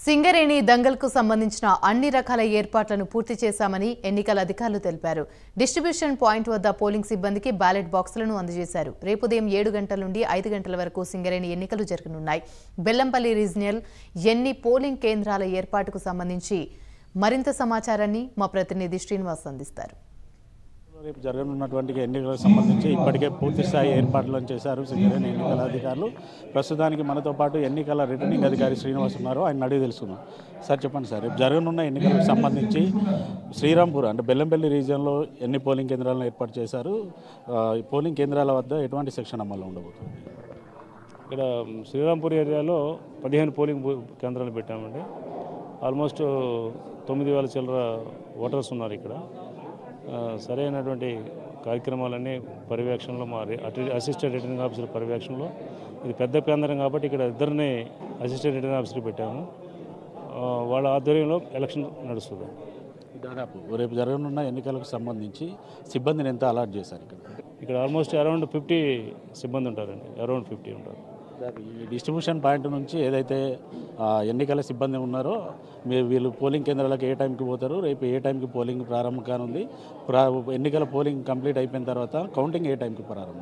సింగరేణి దంగల్కు సంబంధించిన అన్ని రకాల ఏర్పాట్లను పూర్తి చేశామని ఎన్నికల అధికారులు తెలిపారు డిస్ట్రిబ్యూషన్ పాయింట్ వద్ద పోలింగ్ సిబ్బందికి బ్యాలెట్ బాక్సులను అందజేశారు రేపు ఉదయం ఏడు గంటల నుండి ఐదు గంటల వరకు సింగరేణి ఎన్నికలు జరగనున్నాయి బెల్లంపల్లి రీజినల్ ఎన్ని పోలింగ్ కేంద్రాల ఏర్పాటుకు సంబంధించి మరింత సమాచారాన్ని మా ప్రతినిధి శ్రీనివాస్ అందిస్తారు రేపు జరగనున్నటువంటి ఎన్నికలకు సంబంధించి ఇప్పటికే పూర్తి స్థాయి ఏర్పాట్లను చేశారు సింగరేణి ఎన్నికల అధికారులు ప్రస్తుతానికి మనతో పాటు ఎన్నికల రిటర్నింగ్ అధికారి శ్రీనివాస్ ఉన్నారు ఆయన అడిగి తెలుసుకున్నాం సార్ చెప్పండి సార్ రేపు జరగనున్న ఎన్నికలకు సంబంధించి శ్రీరాంపూర్ అంటే బెల్లంపల్లి రీజియన్లో ఎన్ని పోలింగ్ కేంద్రాలను ఏర్పాటు చేశారు ఆ, ఈ పోలింగ్ కేంద్రాల వద్ద ఎటువంటి సెక్షన్ అమల్లో ఉండబోతుంది ఇక్కడ శ్రీరాంపూర్ ఏరియాలో పదిహేను పోలింగ్ బూ- కేంద్రాలు పెట్టామండి ఆల్మోస్ట్ తొమ్మిది వేల చిల్లర ఓటర్స్ ఉన్నారు ఇక్కడ ఆ, సరైనటువంటి కార్యక్రమాలన్నీ పర్యవేక్షణలో మా రి- అటు- అసిస్టెంట్ రిటర్నింగ్ ఆఫీసర్ పర్యవేక్షణలో ఇది పెద్ద కేంద్రం కాబట్టి ఇక్కడ ఇద్దరిని అసిస్టెంట్ రిటర్నింగ్ ఆఫీసర్ పెట్టాము ఆ, వాళ్ళ ఆధ్వర్యంలో ఎలక్షన్ నడుస్తుంది దాదాపు రేపు జరగనున్న ఎన్నికలకు సంబంధించి సిబ్బందిని ఎంత అలాట్ చేశారు ఇక్కడ ఇక్కడ ఆల్మోస్ట్ అరౌండ్ ఫిఫ్టీ సిబ్బంది ఉంటారండి అరౌండ్ ఫిఫ్టీ ఉంటారు ఈ డిస్ట్రిబ్యూషన్ పాయింట్ నుంచి ఏదైతే ఆ, ఎన్నికల సిబ్బంది ఉన్నారో మీరు వీళ్ళు పోలింగ్ కేంద్రాలకు ఏ టైంకి పోతారు రేపు ఏ టైంకి పోలింగ్ ప్రారంభం కానుంది ప్రా ఎన్నికల పోలింగ్ కంప్లీట్ అయిపోయిన తర్వాత కౌంటింగ్ ఏ టైంకి ప్రారంభం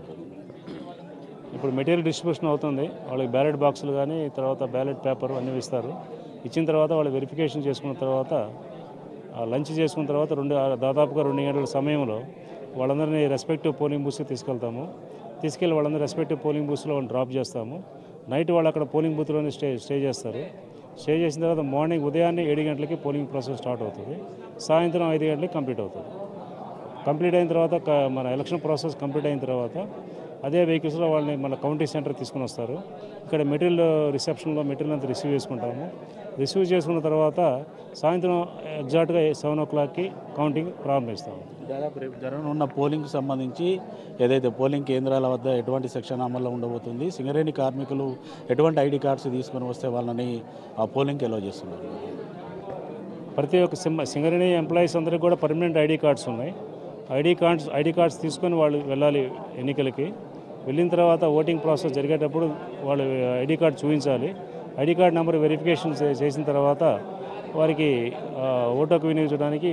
ఇప్పుడు మెటీరియల్ డిస్ట్రిబ్యూషన్ అవుతుంది వాళ్ళకి బ్యాలెట్ బాక్సులు కానీ తర్వాత బ్యాలెట్ పేపర్ అన్నీ ఇస్తారు ఇచ్చిన తర్వాత వాళ్ళు వెరిఫికేషన్ చేసుకున్న తర్వాత ఆ లంచ్ చేసుకున్న తర్వాత రెండు దాదాపుగా రెండు గంటల సమయంలో వాళ్ళందరినీ రెస్పెక్టివ్ పోలింగ్ బూత్స్కి తీసుకెళ్తాము తీసుకెళ్ళి వాళ్ళందరూ రెస్పెక్టివ్ పోలింగ్ బూత్స్లో వాళ్ళని డ్రాప్ చేస్తాము నైట్ వాళ్ళు అక్కడ పోలింగ్ బూత్లోనే స్టే స్టే చేస్తారు స్టే చేసిన తర్వాత మార్నింగ్ ఉదయాన్నే ఏడు గంటలకి పోలింగ్ ప్రాసెస్ స్టార్ట్ అవుతుంది సాయంత్రం ఐదు గంటలకి కంప్లీట్ అవుతుంది కంప్లీట్ అయిన తర్వాత క- మన ఎలక్షన్ ప్రాసెస్ కంప్లీట్ అయిన తర్వాత అదే వెహికల్స్లో వాళ్ళని మన కౌంటీ సెంటర్ తీసుకుని వస్తారు ఇక్కడ మెటీరియల్ రిసెప్షన్లో మెటీరియల్ అంతా రిసీవ్ చేసుకుంటాము రిసీవ్ చేసుకున్న తర్వాత సాయంత్రం ఎగ్జాక్ట్గా సెవెన్ ఓ క్లాక్కి కౌంటింగ్ ప్రారంభిస్తాము దాదాపు రేపు జరగనున్న పోలింగ్కి సంబంధించి ఏదైతే పోలింగ్ కేంద్రాల వద్ద ఎటువంటి సెక్షన్ అమల్లో ఉండబోతుంది సింగరేణి కార్మికులు ఎటువంటి ఐడి కార్డ్స్ తీసుకొని వస్తే వాళ్ళని ఆ పోలింగ్కి ఎలో చేస్తున్నారు ప్రతి ఒక్క సిమ్ సింగరేణి ఎంప్లాయీస్ అందరికీ కూడా పర్మనెంట్ ఐడి కార్డ్స్ ఉన్నాయి ఐడి కార్డ్స్ ఐడి కార్డ్స్ తీసుకొని వాళ్ళు వెళ్ళాలి ఎన్నికలకి వెళ్ళిన తర్వాత ఓటింగ్ ప్రాసెస్ జరిగేటప్పుడు వాళ్ళు ఐడి కార్డ్ చూపించాలి ఐడి కార్డ్ నెంబర్ వెరిఫికేషన్ చే- చేసిన తర్వాత వారికి ఆ, ఓటు హక్కు వినియోగించడానికి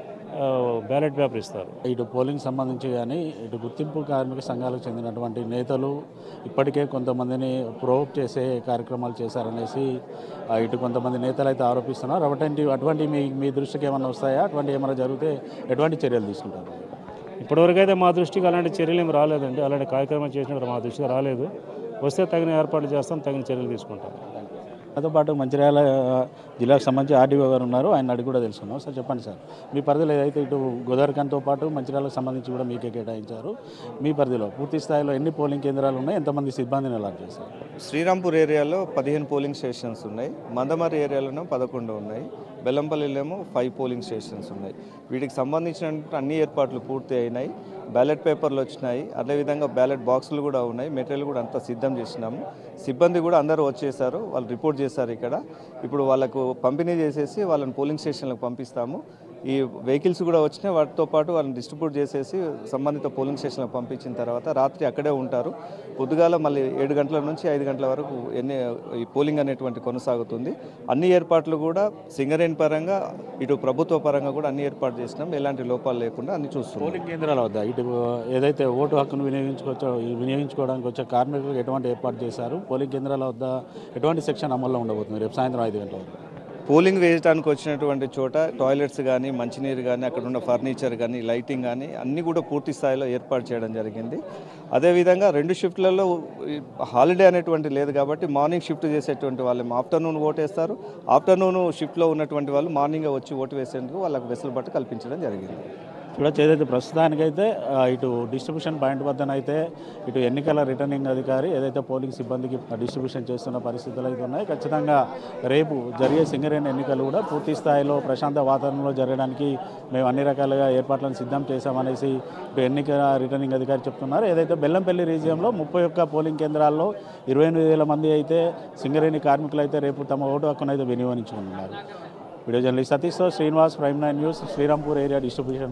బ్యాలెట్ పేపర్ ఇస్తారు ఇటు పోలింగ్ సంబంధించి కానీ ఇటు గుర్తింపు కార్మిక సంఘాలకు చెందినటువంటి నేతలు ఇప్పటికే కొంతమందిని ప్రోవోక్ చేసే కార్యక్రమాలు చేశారనేసి ఆ, ఇటు కొంతమంది నేతలు అయితే ఆరోపిస్తున్నారు అటువంటి అటువంటి మీ మీ దృష్టికి ఏమైనా వస్తాయా అటువంటి ఏమైనా జరిగితే ఎటువంటి చర్యలు తీసుకుంటారు ఇప్పటివరకు అయితే మా దృష్టికి అలాంటి చర్యలు ఏమి రాలేదండి అలాంటి కార్యక్రమం చేసినప్పుడు మా దృష్టికి రాలేదు వస్తే తగిన ఏర్పాట్లు చేస్తాం తగిన చర్యలు తీసుకుంటాం నాతో పాటు మంచిర్యాల ఆ, జిల్లాకు సంబంధించి ఆర్డీఓ గారు ఉన్నారు ఆయన అడిగి కూడా తెలుసుకున్నాం సార్ చెప్పండి సార్ మీ పరిధిలో ఏదైతే ఇటు గోదావరికంతో పాటు మంచిర్యాలకు సంబంధించి కూడా మీకే కేటాయించారు మీ పరిధిలో పూర్తి స్థాయిలో ఎన్ని పోలింగ్ కేంద్రాలు ఉన్నాయి ఎంతమంది సిబ్బందిని అలాట్ చేశారు శ్రీరాంపూర్ ఏరియాలో పదిహేను పోలింగ్ స్టేషన్స్ ఉన్నాయి మందమరి ఏరియాలోనే పదకొండు ఉన్నాయి బెల్లంపల్లిలోనేమో ఫైవ్ పోలింగ్ స్టేషన్స్ ఉన్నాయి వీటికి సంబంధించిన అన్ని ఏర్పాట్లు పూర్తి అయినాయి బ్యాలెట్ పేపర్లు వచ్చినాయి అదేవిధంగా బ్యాలెట్ బాక్సులు కూడా ఉన్నాయి మెటీరియల్ కూడా అంతా సిద్ధం చేసినాము సిబ్బంది కూడా అందరూ వచ్చేసారు వాళ్ళు రిపోర్ట్ చేశారు ఇక్కడ ఇప్పుడు వాళ్ళకు పంపిణీ చేసేసి వాళ్ళని పోలింగ్ స్టేషన్లకు పంపిస్తాము ఈ వెహికల్స్ కూడా వచ్చినాయి వాటితో పాటు వాళ్ళని డిస్ట్రిబ్యూట్ చేసేసి సంబంధిత పోలింగ్ స్టేషన్లకు పంపించిన తర్వాత రాత్రి అక్కడే ఉంటారు పొద్దుగాల మళ్ళీ ఏడు గంటల నుంచి ఐదు గంటల వరకు ఎన్ని ఈ పోలింగ్ అనేటువంటి కొనసాగుతుంది అన్ని ఏర్పాట్లు కూడా సింగరేణి పరంగా ఇటు ప్రభుత్వ పరంగా కూడా అన్ని ఏర్పాటు చేసినాం ఎలాంటి లోపాలు లేకుండా అన్ని చూస్తున్నాం పోలింగ్ కేంద్రాల వద్ద ఇటు ఏదైతే ఓటు హక్కును వినియోగించుకోవచ్చో ఈ వినియోగించుకోవడానికి వచ్చే కార్మికులకు ఎటువంటి ఏర్పాటు చేశారు పోలింగ్ కేంద్రాల వద్ద ఎటువంటి సెక్షన్ అమల్లో ఉండబోతుంది రేపు సాయంత్రం ఐదు గంటల వరకు పోలింగ్ వేయడానికి వచ్చినటువంటి చోట టాయిలెట్స్ కానీ మంచినీరు కానీ అక్కడ ఉన్న ఫర్నిచర్ కానీ లైటింగ్ కానీ అన్నీ కూడా పూర్తి స్థాయిలో ఏర్పాటు చేయడం జరిగింది అదేవిధంగా రెండు షిఫ్ట్లలో ఈ హాలిడే అనేటువంటి లేదు కాబట్టి మార్నింగ్ షిఫ్ట్ చేసేటువంటి వాళ్ళు ఆఫ్టర్నూన్ ఓటు వేస్తారు ఆఫ్టర్నూన్ షిఫ్ట్లో ఉన్నటువంటి వాళ్ళు మార్నింగ్ వచ్చి ఓటు వేసేందుకు వాళ్ళకు వెసులుబాటు కల్పించడం జరిగింది చూడొచ్చు ఏదైతే ప్రస్తుతానికైతే ఆ, ఇటు డిస్ట్రిబ్యూషన్ పాయింట్ వద్దనైతే ఇటు ఎన్నికల రిటర్నింగ్ అధికారి ఏదైతే పోలింగ్ సిబ్బందికి డిస్ట్రిబ్యూషన్ చేస్తున్న పరిస్థితులు అయితే ఉన్నాయి ఖచ్చితంగా రేపు జరిగే సింగరేణి ఎన్నికలు కూడా పూర్తి స్థాయిలో ప్రశాంత వాతావరణంలో జరగడానికి మేము అన్ని రకాలుగా ఏర్పాట్లను సిద్ధం చేశామనేసి ఇటు ఎన్నికల రిటర్నింగ్ అధికారి చెప్తున్నారు ఏదైతే బెల్లంపల్లి రీజియంలో ముప్పై ఒక్క పోలింగ్ కేంద్రాల్లో ఇరవై ఎనిమిది వేల మంది అయితే సింగరేణి కార్మికులు అయితే రేపు తమ ఓటు హక్కును అయితే వినియోగించుకున్నారు వీడియో జర్నలిస్ట్ సతీష్తో Srinivas prime nine news Srirampur area distribution